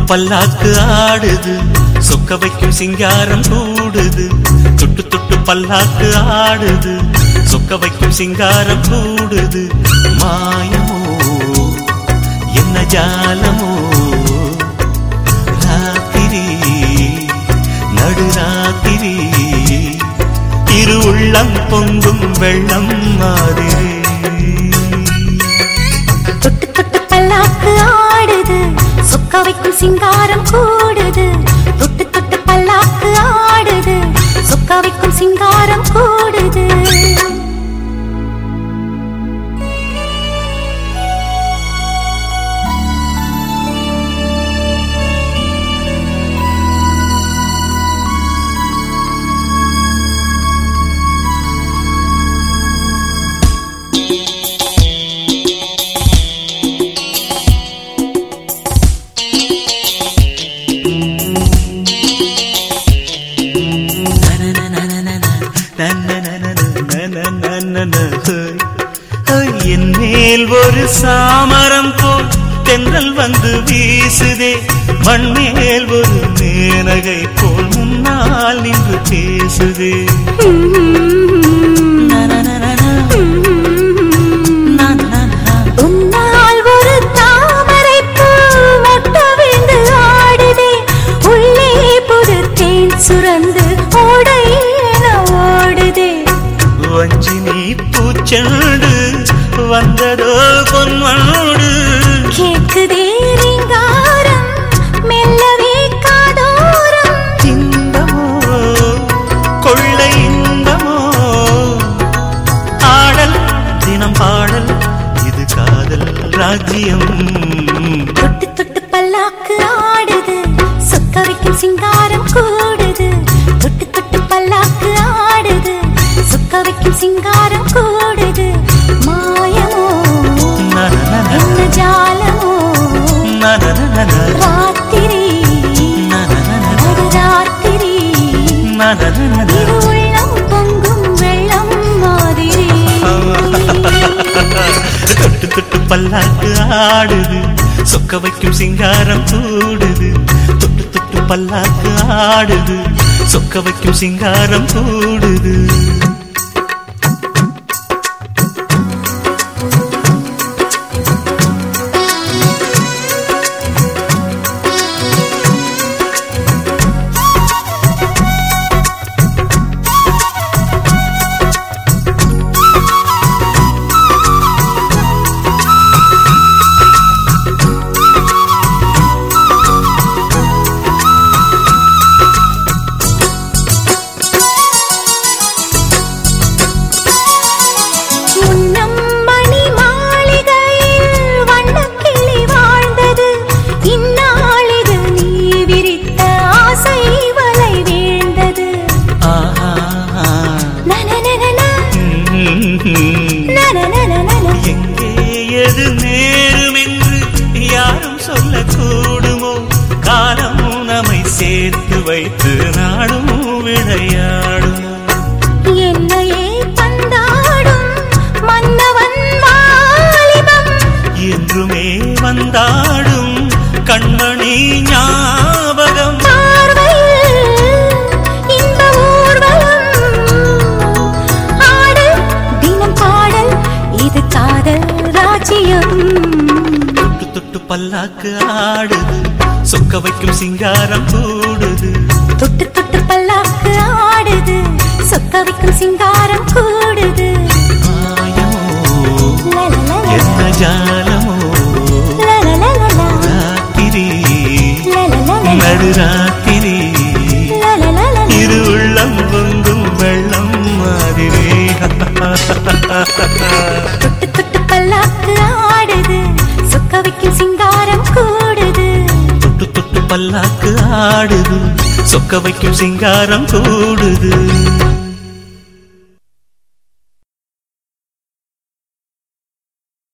பல்லாக்கு ஆடுது சொக்க வைக்கும் சிங்காரம் கூடுது தொட்டு தொட்டு பல்லாக்கு ஆடுது சொக்க வைக்கும் சிங்காரம் கூடுது மாயமோ என்ன ஜாலமோ ராத்திரி நடுராத்திரி இரு உள்ளம் பொங்கும் வெள்ளம் மாதிரி தொட்டு தொட்டு பல்லாக்கு ஆடுது சொக்க வைக்கும் சிங்காரம் கூடுது தொட்டு தொட்டு பல்லாக்கு ஆடுது சொக்க வைக்கும் சிங்காரம் கூடுது என் மேல் ஒரு சாமரம் போல் தென்றல் வந்து வீசுதே மண்மேல் ஒரு மேனகை போல் முன்னால் நின்று பேசுதே உன்னால் ஒரு தாமரைப் பூ மொட்டு விழுந்து ஆடுதே. உள்ளே புது தேன் சுரந்து ஓடை என ஓடுதே. வஞ்சி நீ பூச்செண்டு வந்ததோ பொன்மோடு கேக்குதே ரீங்காரம், மெல்லவே காதோரம். இன்பமோ கொள்ளை இன்பமோ ஆடல் தினம் பாடல் இது காதல் ராஜ்யம் தொட்டு தொட்டு பல்லாக்கு ஆடுது சொக்க வைக்கும் சிங்காரம் கூடுது தொட்டு தொட்டு பல்லாக்கு ஆடுது சொக்க வைக்கும் சிங்காரம் கூடுது மாயமோ என்ன ஜாலமோ ராத்திரி நடுராத்திரி இரு உள்ளம் பொங்கும் வெள்ளம் மாதிரி தொட்டு தொட்டு பல்லாக்கு ஆடுது சொக்க வைக்கும் சிங்காரம் கூடுது தொட்டு தொட்டு பல்லாக்கு ஆடுது சொக்க வைக்கும் சிங்காரம் கூடுது முன்னம் மணி மாளிகையில் வண்ணக்கிளி வாழ்ந்தது இந்நாளிது நீ விரித்த ஆசை வலை வீழ்ந்தது ஆஹா நனநனன, ம்ம். நனநனநன. எங்கே எது நேரும் என்று யாரும் சொல்லக்கூடுமோ காலம் நம்மை சேர்த்து வைத்து நாடும் விளையாடுமோ என்னையே பந்தாடும் மன்னவன் வாலிபம் என்றுமே வந்தாடும் கண்மணி ஞாபகம் பார்வையில் இன்ப ஊர்வலம் ஆடு தினம் பாடல் இது காதல் ராஜ்யம் தொட்டு தொட்டு பல்லாக்கு ஆடுது சொக்க வைக்கும் சிங்காரம் கூடுது தொட்டு தொட்டு பல்லாக்கு ஆடுது சொக்க வைக்கும் சிங்காரம் கூடுது மாயமோ லலலல, என்ன ஜாலமோ லலலலல, ராத்திரி லலலல, நடுராத்திரி லலலல. இரு உள்ளம் பொங்கும் வெள்ளம் மாதிரி தொட்டு தொட்டு பல்லாக்கு ஆடுது சொக்க வைக்கும் சிங்காரம் கூடுது தொட்டு தொட்டு பல்லாக்கு ஆடுது சொக்க வைக்கும் சிங்காரம் கூடுது